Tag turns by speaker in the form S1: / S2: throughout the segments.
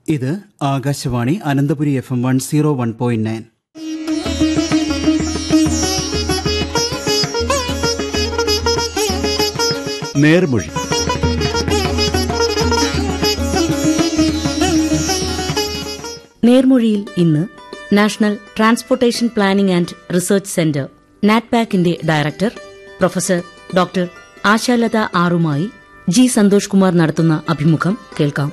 S1: ഇത് Akashvani Ananthapuri F M one zero one point nine
S2: Nermozhi
S3: നേർമൊഴിയിൽ ഇന്ന് national transportation planning and research centre നാറ്റ്പാക്കിന്റെ director professor doctor Ashalatha ആറുമായി G Santhosh Kumar നടത്തുന്ന അഭിമുഖം കേൾക്കാം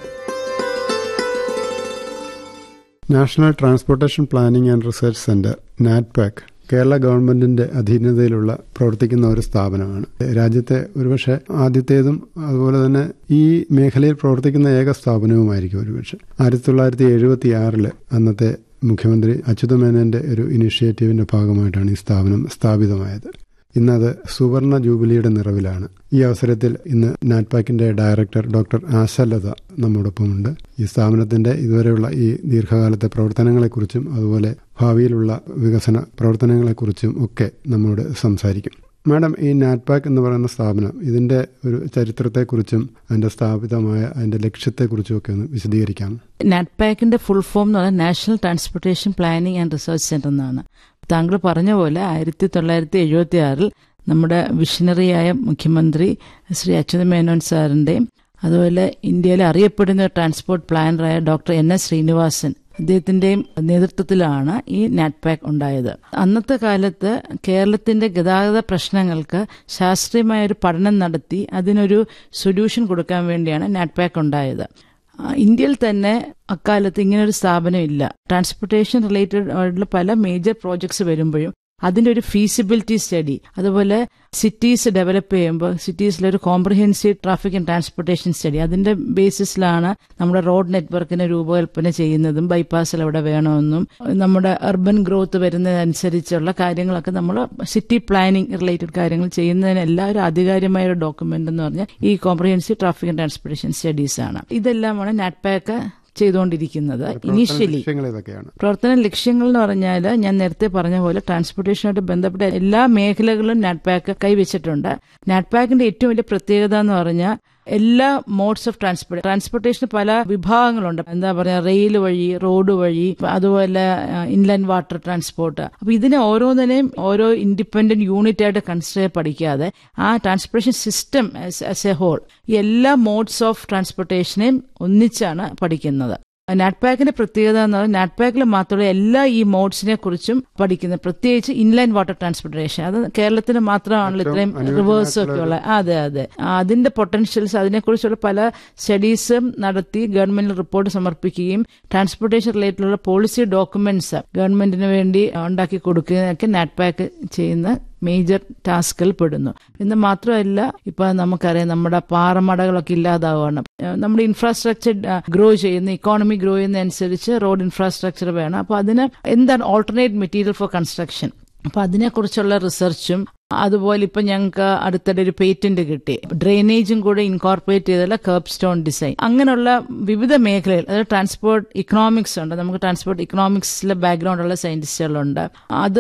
S4: national transportation planning and research centre NATPAC Kerala ഗവൺമെന്റിന്റെ അധീനതയിലുള്ള പ്രവർത്തിക്കുന്ന ഒരു സ്ഥാപനമാണ് രാജ്യത്തെ ഒരുപക്ഷെ ആദ്യത്തേതും അതുപോലെ തന്നെ ഈ മേഖലയിൽ പ്രവർത്തിക്കുന്ന ഏക സ്ഥാപനവുമായിരിക്കും ഒരുപക്ഷെ ആയിരത്തി തൊള്ളായിരത്തി എഴുപത്തി ആറില് അന്നത്തെ മുഖ്യമന്ത്രി അച്യുതമേനന്റെ ഒരു ഇനിഷ്യേറ്റീവിന്റെ ഭാഗമായിട്ടാണ് ഈ സ്ഥാപനം സ്ഥാപിതമായത് ഇന്നത് സുവർണ ജൂബിലിയുടെ നിറവിലാണ് ഈ അവസരത്തിൽ ഇന്ന് നാറ്റ്പാക്കിന്റെ ഡയറക്ടർ ഡോക്ടർ ആശാലത നമ്മോടൊപ്പമുണ്ട് ഈ സ്ഥാപനത്തിന്റെ ഇതുവരെയുള്ള ഈ ദീർഘകാലത്തെ പ്രവർത്തനങ്ങളെക്കുറിച്ചും അതുപോലെ ഭാവിയിലുള്ള വികസന പ്രവർത്തനങ്ങളെക്കുറിച്ചും ഒക്കെ നമ്മോട് സംസാരിക്കും മാഡം ഈ നാറ്റ്പാക്ക് എന്ന് പറയുന്ന സ്ഥാപനം ഇതിന്റെ ഒരു ചരിത്രത്തെക്കുറിച്ചും അതിന്റെ സ്ഥാപിതമായ അതിന്റെ ലക്ഷ്യത്തെക്കുറിച്ചും ഒക്കെ ഒന്ന് വിശദീകരിക്കാം
S5: നാറ്റ്പാക്കിന്റെ ഫുൾ ഫോം എന്ന് പറഞ്ഞാൽ national transportation planning and research centre എന്നാണ് താങ്കൾ പറഞ്ഞ പോലെ ആയിരത്തി തൊള്ളായിരത്തി എഴുപത്തി ആറിൽ നമ്മുടെ വിഷണറിയായ മുഖ്യമന്ത്രി ശ്രീ അച്യുത മേനോൻ സാറിന്റെയും അതുപോലെ ഇന്ത്യയിലെ അറിയപ്പെടുന്ന ട്രാൻസ്പോർട്ട് പ്ലാനറായ ഡോക്ടർ എൻ എസ് ശ്രീനിവാസൻ അദ്ദേഹത്തിന്റെയും നേതൃത്വത്തിലാണ് ഈ നാറ്റ്പാക്ക് ഉണ്ടായത് അന്നത്തെ കാലത്ത് കേരളത്തിന്റെ ഗതാഗത പ്രശ്നങ്ങൾക്ക് ശാസ്ത്രീയമായ ഒരു പഠനം നടത്തി അതിനൊരു സൊല്യൂഷൻ കൊടുക്കാൻ വേണ്ടിയാണ് നാറ്റ്പാക്ക് ഉണ്ടായത് ഇന്ത്യയിൽ തന്നെ അക്കാലത്ത് ഇങ്ങനെ ഒരു സ്ഥാപനം ഇല്ല ട്രാൻസ്പോർട്ടേഷൻ റിലേറ്റഡ് ആയിട്ടുള്ള പല മേജർ പ്രോജക്ട്സ് വരുമ്പോഴും അതിന്റെ ഒരു ഫീസിബിലിറ്റി സ്റ്റഡി അതുപോലെ സിറ്റീസ് ഡെവലപ്പ് ചെയ്യുമ്പോൾ സിറ്റീസിലൊരു comprehensive traffic and transportation study അതിന്റെ ബേസിസിലാണ് നമ്മുടെ റോഡ് നെറ്റ്വർക്കിനെ രൂപകൽപ്പന ചെയ്യുന്നതും ബൈപ്പാസിൽ എവിടെ വേണമെന്നും നമ്മുടെ അർബൻ ഗ്രോത്ത് വരുന്നതനുസരിച്ചുള്ള കാര്യങ്ങളൊക്കെ നമ്മൾ സിറ്റി പ്ലാനിംഗ് റിലേറ്റഡ് കാര്യങ്ങൾ ചെയ്യുന്നതിന് എല്ലാവരും ആധികാരികമായ ഒരു ഡോക്യുമെന്റ് എന്ന് പറഞ്ഞാൽ ഈ comprehensive traffic and transportation studies ആണ് ഇതെല്ലാമാണ് നാറ്റ്പാക്ക് ചെയ്തുകൊണ്ടിരിക്കുന്നത് ഇനീഷ്യലി
S4: ലക്ഷ്യങ്ങൾ ഇതൊക്കെയാണ്
S5: പ്രവർത്തന ലക്ഷ്യങ്ങൾ എന്ന് പറഞ്ഞാൽ ഞാൻ നേരത്തെ പറഞ്ഞ പോലെ ട്രാൻസ്പോർട്ടേഷനുമായിട്ട് ബന്ധപ്പെട്ട എല്ലാ മേഖലകളിലും നാറ്റ്പാക്ക് കൈവച്ചിട്ടുണ്ട് നാറ്റ്പാക്കിന്റെ ഏറ്റവും വലിയ പ്രത്യേകത എന്ന് പറഞ്ഞാൽ എല്ലാ മോഡ്സ് ഓഫ് ട്രാൻസ്പോർട്ട് ട്രാൻസ്പോർട്ടേഷന് പല വിഭാഗങ്ങളുണ്ട് എന്താ പറയുക റെയിൽ വഴി റോഡ് വഴി അതുപോലെ ഇൻലാൻഡ് വാട്ടർ ട്രാൻസ്പോർട്ട് അപ്പൊ ഇതിനെ ഓരോന്നിനെയും ഓരോ ഇൻഡിപെൻഡന്റ് യൂണിറ്റ് ആയിട്ട് കൺസിഡർ പഠിക്കാതെ ആ transportation system as a whole എല്ലാ മോഡ്സ് ഓഫ് ട്രാൻസ്പോർട്ടേഷനെയും ഒന്നിച്ചാണ് പഠിക്കുന്നത് നാറ്റ്പാക്കിന്റെ പ്രത്യേകത എന്ന് പറഞ്ഞാൽ നാറ്റ്പാക്കിൽ മാത്രമല്ല എല്ലാ ഈ മോഡ്സിനെ കുറിച്ചും പഠിക്കുന്നത് പ്രത്യേകിച്ച് ഇൻലൈൻ വാട്ടർ ട്രാൻസ്പോർട്ടേഷൻ അത് കേരളത്തിന് മാത്രമാണല്ലോ ഇത്രയും റിവേഴ്സും ഒക്കെ ഉള്ള അതെ അതെ അതിന്റെ പൊട്ടൻഷ്യൽസ് അതിനെക്കുറിച്ചുള്ള പല സ്റ്റഡീസും നടത്തി ഗവൺമെന്റിൽ റിപ്പോർട്ട് സമർപ്പിക്കുകയും ട്രാൻസ്പോർട്ടേഷൻ റിലേറ്റഡുള്ള പോളിസി ഡോക്യുമെന്റ്സ് ഗവൺമെന്റിന് വേണ്ടി ഉണ്ടാക്കി കൊടുക്കുകയൊക്കെ നാറ്റ്പാക്ക് ചെയ്യുന്ന മേജർ ടാസ്കിൽ പെടുന്നു എന്ന് മാത്രമല്ല ഇപ്പൊ നമുക്കറിയാം നമ്മുടെ പാറമടകളൊക്കെ ഇല്ലാതാവുകയാണ് നമ്മുടെ ഇൻഫ്രാസ്ട്രക്ചർ ഗ്രോ ചെയ്യുന്ന ഇക്കോണമി ഗ്രോ ചെയ്യുന്നതനുസരിച്ച് റോഡ് ഇൻഫ്രാസ്ട്രക്ചർ വേണം അപ്പൊ അതിന് എന്താണ് ഓൾട്ടർനേറ്റ് മെറ്റീരിയൽ ഫോർ കൺസ്ട്രക്ഷൻ അപ്പൊ അതിനെക്കുറിച്ചുള്ള റിസർച്ചും അതുപോലെ ഇപ്പൊ ഞങ്ങൾക്ക് അടുത്തിടെ ഒരു പേറ്റന്റ് കിട്ടി ഡ്രെയിനേജും കൂടെ ഇൻകോർപ്പറേറ്റ് ചെയ്തുള്ള കർബ് സ്റ്റോൺ ഡിസൈൻ അങ്ങനെയുള്ള വിവിധ മേഖലകൾ അതായത് ട്രാൻസ്പോർട്ട് ഇക്കണോമിക്സ് ഉണ്ട് നമുക്ക് ട്രാൻസ്പോർട്ട് ഇക്കണോമിക്സിലെ ബാക്ക്ഗ്രൗണ്ട് ഉള്ള സയന്റിസ്റ്റുകളുണ്ട് അത്